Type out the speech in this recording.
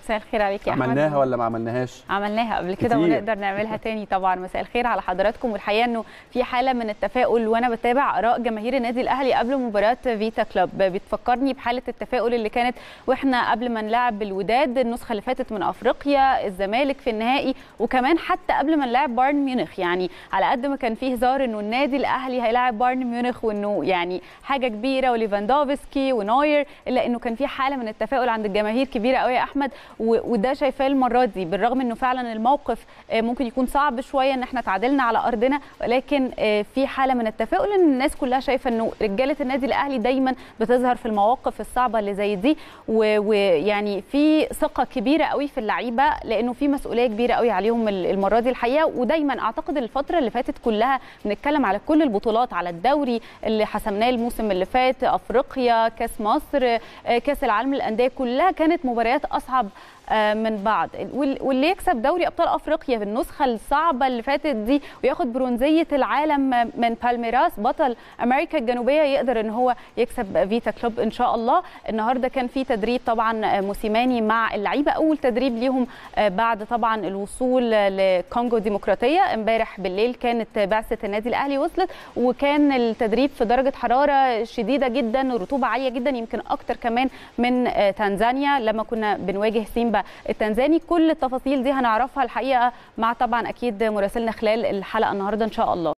مساء الخير عليك يا احمد عملناها ولا ما عملناهاش عملناها قبل كده كتير. ونقدر نعملها تاني طبعا مساء الخير على حضراتكم والحقيقه انه في حاله من التفاؤل وانا بتابع اراء جماهير النادي الاهلي قبل مباراه فيتا كلوب بتفكرني بحاله التفاؤل اللي كانت واحنا قبل ما نلعب الوداد النسخه اللي فاتت من افريقيا الزمالك في النهائي وكمان حتى قبل ما نلعب بايرن ميونخ يعني على قد ما كان فيه هزار انه النادي الاهلي هيلاعب بايرن ميونخ وانه يعني حاجه كبيره وليفاندوفسكي ونوير الا انه كان في حاله من التفاؤل عند الجماهير كبيره قوي يا احمد و- وده شايفاه المره دي بالرغم انه فعلا الموقف آه، ممكن يكون صعب شويه ان احنا تعادلنا على ارضنا ولكن آه، في حاله من التفاؤل ان الناس كلها شايفه انه رجاله النادي الاهلي دايما بتظهر في المواقف الصعبه اللي زي دي و- ويعني في ثقه كبيره قوي في اللعيبه لانه في مسؤوليه كبيره قوي عليهم ال- المره دي الحقيقه ودايما اعتقد الفتره اللي فاتت كلها بنتكلم على كل البطولات على الدوري اللي حسمناه الموسم اللي فات افريقيا كاس مصر آه، كاس العالم للانديه كلها كانت مباريات اصعب آه، من بعض وال- واللي يكسب دوري ابطال افريقيا في النسخه الصعبه اللي فاتت دي وياخد برونزيه العالم من بالميراس بطل امريكا الجنوبيه يقدر ان هو يكسب فيتا كلوب ان شاء الله النهارده كان في تدريب طبعا آه، موسيماني مع اللعيبه اول تدريب ليهم آه، بعد طبعا الوصول آه، لكونغو ديمقراطيه امبارح بالليل كانت بعثه النادي الاهلي وصلت وكان التدريب في درجه حراره شديده جدا ورطوبه عاليه جدا يمكن اكتر كمان من آه، تنزانيا لما كنا بنواجه سيمبا التنزاني كل التفاصيل دي هنعرفها الحقيقه مع طبعا اكيد مراسلنا خلال الحلقه النهارده ان شاء الله